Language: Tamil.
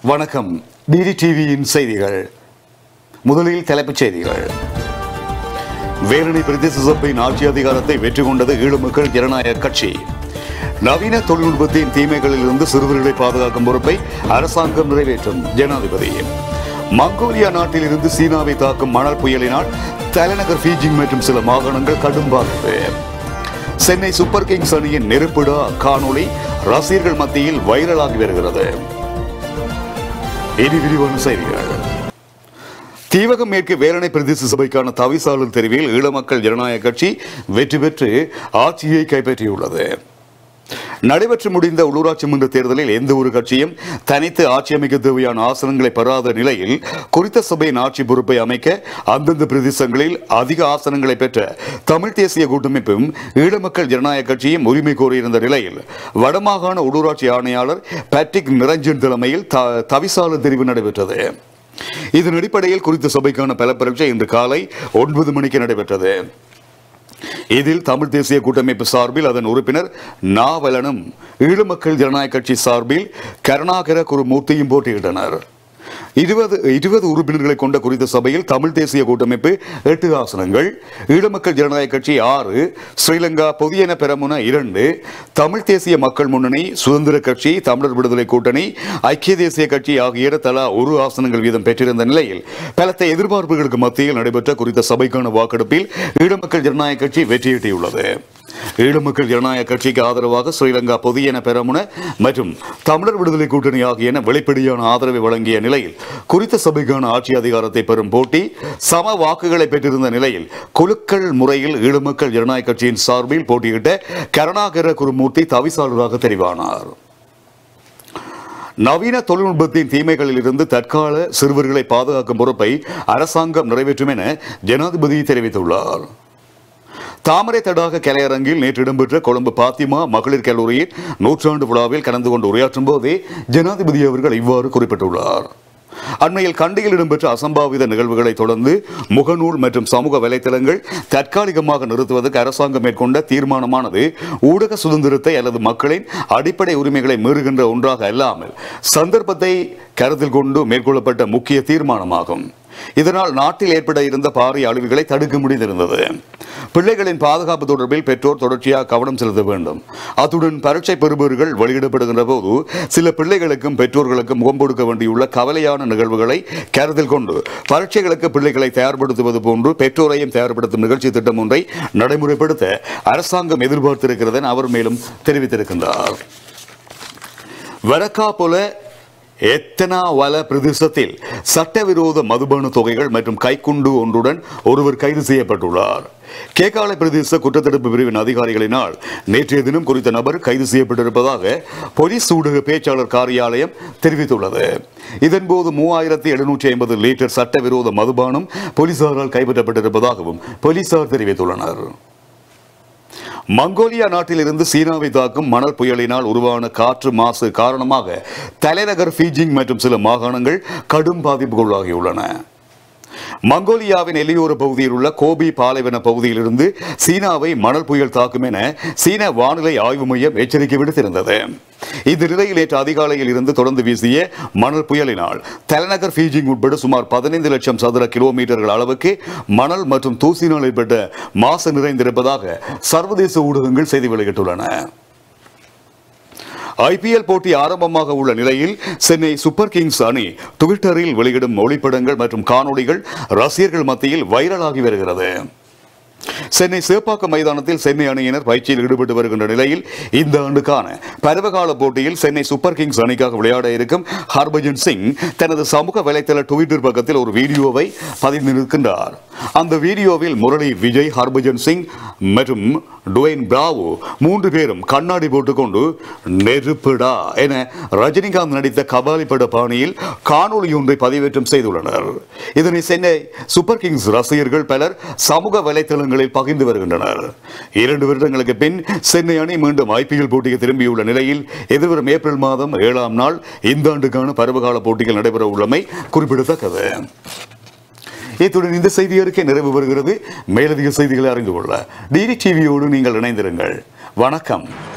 வணக்கம் டிடி டிவியின் செய்திகள் முதலில் தலைப்புச் செய்திகள் வேலணை பிரதேச சபையின் ஆட்சி அதிகாரத்தை வெற்றி கொண்டது ஈழ மக்கள் ஜனநாயக கட்சி நவீன தொழில்நுட்பத்தின் தீமைகளிலிருந்து சிறுவர்களை பாதுகாக்கும் பொறுப்பை அரசாங்கம் நிறைவேற்றும் ஜனாதிபதி மங்கோலியா நாட்டில் இருந்து சீனாவை தாக்கும் மணல் புயலினால் தலைநகர் பீஜிங் மற்றும் சில மாகாணங்கள் கடும் பாதிப்பு சென்னை சூப்பர் கிங்ஸ் அணியின் நெருப்பிடா காணொளி ரசிகர்கள் மத்தியில் வைரலாகி வருகிறது இனி விரிவான செய்திகள் தீவகம் மேற்கு வேலணை பிரதேச சபைக்கான தவிசாளர் தெரிவில் ஈழ மக்கள் ஜனநாயக கட்சி வெற்றி பெற்று ஆட்சியை கைப்பற்றியுள்ளது நடைபெற்று முடிந்த உள்ளூராட்சி மன்ற தேர்தலில் எந்த ஒரு கட்சியும் தனித்து ஆட்சி அமைக்க தேவையான ஆசனங்களை பெறாத நிலையில் குறித்த சபையின் ஆட்சி பொறுப்பை அமைக்க அந்தந்த பிரதேசங்களில் அதிக ஆசனங்களை பெற்ற தமிழ் தேசிய கூட்டமைப்பும் ஈழ மக்கள் ஜனநாயக கட்சியும் உரிமை கோரியிருந்த நிலையில் வடமாகாண உள்ளூராட்சி ஆணையாளர் பேட்ரிக் நிரஞ்சன் தலைமையில் த- தவிசாளர் தெரிவு நடைபெற்றது இதன் அடிப்படையில் குறித்த சபைக்கான பல பரீட்சை இன்று காலை ஒன்பது மணிக்கு நடைபெற்றது இதில் தமிழ் தேசிய கூட்டமைப்பு சார்பில் அதன் உறுப்பினர் நாவலனும் ஈழ மக்கள் ஜனநாயக கட்சி சார்பில் கருணாகர குருமூர்த்தியும் போட்டியிட்டனர் இருபது இருபது உறுப்பினர்களை கொண்ட குறித்த சபையில் தமிழ் தேசிய கூட்டமைப்பு எட்டு ஆசனங்கள் ஈழ மக்கள் ஜனநாயக கட்சி ஆறு ஸ்ரீலங்கா பொதியன பெரமுன இரண்டு தமிழ் தேசிய மக்கள் முன்னணி சுதந்திர கட்சி தமிழர் விடுதலை கூட்டணி ஐக்கிய தேசிய கட்சி ஆகிய தலா ஒரு ஆசனங்கள் வீதம் பெற்றிருந்த நிலையில் பலத்த எதிர்பார்ப்புகளுக்கு மத்தியில் நடைபெற்ற குறித்த சபைக்கான வாக்கெடுப்பில் ஈழ மக்கள் ஜனநாயக கட்சி வெற்றியீட்டியுள்ளது ஈழ மக்கள் ஜனநாயக கட்சிக்கு ஆதரவாக ஸ்ரீலங்கா பொதியன பெரமுன மற்றும் தமிழர் விடுதலை கூட்டணி ஆகியன வெளிப்படையான ஆதரவை வழங்கிய நிலையில் குறித்த சபைக்கான ஆட்சி அதிகாரத்தை பெறும் போட்டி சம வாக்குகளை பெற்றிருந்த நிலையில் குலுக்கள் முறையில் ஈழ மக்கள் ஜனநாயக கட்சியின் சார்பில் போட்டியிட்ட கருணாகர குருமூர்த்தி தவிசாளராக தெரிவானார் நவீன தொழில்நுட்பத்தின் தீமைகளில் இருந்து தற்கால சிறுவர்களை பாதுகாக்கும் பொறுப்பை அரசாங்கம் நிறைவேற்றும் என ஜனாதிபதி தெரிவித்துள்ளார் தாமரை தடாக கலையரங்கில் நேற்று இடம்பெற்ற கொழும்பு பாத்திமா மகளிர் கல்லூரியின் நூற்றாண்டு விழாவில் கலந்து கொண்டு உரையாற்றும் போதே ஜனாதிபதி அவர்கள் இவ்வாறு குறிப்பிட்டுள்ளார் அண்மையில் கண்டியில் இடம்பெற்ற அசம்பாவித நிகழ்வுகளை தொடர்ந்து முகநூல் மற்றும் சமூக வலைத்தளங்கள் தற்காலிகமாக நிறுத்துவதற்கு அரசாங்கம் மேற்கொண்ட தீர்மானமானது ஊடக சுதந்திரத்தை அல்லது மக்களின் அடிப்படை உரிமைகளை மீறுகின்ற ஒன்றாக அல்லாமல் சந்தர்ப்பத்தை கருத்தில் கொண்டு மேற்கொள்ளப்பட்ட முக்கிய தீர்மானமாகும் இதனால் நாட்டில் ஏற்பட இருந்த பாரிய அழிவுகளை தடுக்க முடிந்திருந்தது பிள்ளைகளின் பாதுகாப்பு தொடர்பில் பெற்றோர் தொடர்ச்சியாக கவனம் செலுத்த வேண்டும் அத்துடன் பரீட்சை பெறுபவர்கள் வெளியிடப்படுகின்ற போது சில பிள்ளைகளுக்கும் பெற்றோர்களுக்கும் முகம் கொடுக்க வேண்டியுள்ள கவலையான நிகழ்வுகளை கருத்தில் கொண்டு பரீட்சைகளுக்கு பிள்ளைகளை தயார்படுத்துவது போன்று பெற்றோரையும் தயார்படுத்தும் நிகழ்ச்சி திட்டம் ஒன்றை நடைமுறைப்படுத்த அரசாங்கம் எதிர்பார்த்திருக்கிறது என அவர் மேலும் தெரிவித்திருக்கின்றார் வரக்காபுல எத்தனா வல பிரதேசத்தில் சட்டவிரோத மதுபான தொகைகள் மற்றும் கைக்குண்டு ஒன்றுடன் ஒருவர் கைது செய்யப்பட்டுள்ளார் கேகாலை பிரதேச குற்றத்தடுப்பு பிரிவின் அதிகாரிகளினால் நேற்றைய தினம் குறித்த நபர் கைது செய்யப்பட்டிருப்பதாக போலீஸ் ஊடக பேச்சாளர் காரியாலயம் தெரிவித்துள்ளது இதன்போது மூவாயிரத்தி எழுநூற்றி ஐம்பது லிட்டர் சட்டவிரோத மதுபானம் போலீசாரால் கைப்பற்றப்பட்டிருப்பதாகவும் போலீசார் தெரிவித்துள்ளனர் மங்கோலியா நாட்டிலிருந்து சீனாவை தாக்கும் மணல் புயலினால் உருவான காற்று மாசு காரணமாக தலைநகர் பீஜிங் மற்றும் சில மாகாணங்கள் கடும் பாதிப்புக்குள்ளாகியுள்ளன மங்கோலியாவின் எல்லையோர பகுதியில் உள்ள கோபி பாலைவன பகுதியிலிருந்து சீனாவை மணல் புயல் தாக்கும் என சீன வானிலை ஆய்வு மையம் எச்சரிக்கை விடுத்திருந்தது இந்த நிலையில் நேற்று அதிகாலையில் இருந்து தொடர்ந்து வீசிய மணல் புயலினால் தலைநகர் பீஜிங் உட்பட சுமார் பதினைந்து லட்சம் சதுர கிலோமீட்டர்கள் அளவுக்கு மணல் மற்றும் தூசினால் ஏற்பட்ட மாசு நிறைந்திருப்பதாக சர்வதேச ஊடகங்கள் செய்தி வெளியிட்டுள்ளன ஐபிஎல் போட்டி ஆரம்பமாக உள்ள நிலையில் சென்னை சூப்பர் கிங்ஸ் அணி ட்விட்டரில் வெளியிடும் ஒளிப்படங்கள் மற்றும் காணொளிகள் ரசிகர்கள் மத்தியில் வைரலாகி வருகிறது சென்னை சேப்பாக்கம் மைதானத்தில் சென்னை அணியினர் பயிற்சியில் ஈடுபட்டு வருகின்ற நிலையில் இந்த ஆண்டுக்கான பருவகால போட்டியில் சென்னை சூப்பர் கிங்ஸ் அணிக்காக விளையாட இருக்கும் ஹர்பஜன் சிங் தனது சமூக வலைத்தள ட்விட்டர் பக்கத்தில் ஒரு வீடியோவை பதிந்திருக்கின்றார் அந்த வீடியோவில் முரளி விஜய் ஹர்பஜன் சிங் மற்றும் டுவைன் பிராவோ மூன்று பேரும் கண்ணாடி போட்டுக்கொண்டு நெருப்புடா என ரஜினிகாந்த் நடித்த கபாலி பட பாணியில் காணொளி ஒன்றை பதிவேற்றம் செய்துள்ளனர் இதனை சென்னை சூப்பர் கிங்ஸ் ரசிகர்கள் பலர் சமூக வலைத்தளங்களில் பகிர்ந்து வருகின்றனர் இரண்டு வருடங்களுக்கு பின் சென்னை அணி மீண்டும் ஐபிஎல் போட்டிக்கு திரும்பியுள்ள நிலையில் எதிர்வரும் ஏப்ரல் மாதம் ஏழாம் நாள் இந்த ஆண்டுக்கான பருவகால போட்டிகள் நடைபெற உள்ளமை குறிப்பிடத்தக்கது இத்துடன் இந்த செய்தி அறிக்கை நிறைவு பெறுகிறது மேலதிக செய்திகளை அறிந்து கொள்ள டிடி டிவியோடு நீங்கள் இணைந்திருங்கள் வணக்கம்